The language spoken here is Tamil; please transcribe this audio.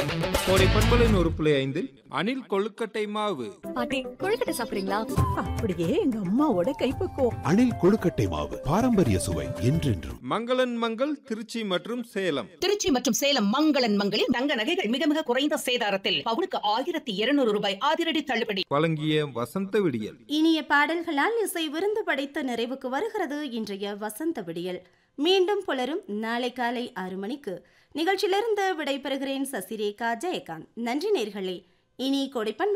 கோடை பண்பலை நூறு புள்ளி ஐந்தில் அணில் கொழுக்கட்டை மாவு பாட்டி கொழுக்கட்டை சாப்பிடுறீங்களா அப்படியே எங்க அம்மாவோட கைப்பக்குவம் அணில் கொழுக்கட்டை மாவு பாரம்பரிய சுவை என்றென்றும் மங்களன் மங்கள் திருச்சி மற்றும் சேலம் திருச்சி மற்றும் சேலம் மங்களன் மங்களில் தங்க நகைகள் மிக மிக குறைந்த சேதாரத்தில் பவுனுக்கு ஆயிரத்தி இருநூறு ரூபாய் அதிரடி தள்ளுபடி வழங்கிய வசந்த விடியல் இனிய பாடல்களால் இசை விருந்து படைத்த நிறைவுக்கு வருகிறது இன்றைய வசந்த விடியல் மீண்டும் புலரும் நாளை காலை ஆறு மணிக்கு நிகழ்ச்சியிலிருந்து விடைபெறுகிறேன் சசிரேகா ஜெயகாந்த் நன்றி நேர்களே இனி கொடைப்பன்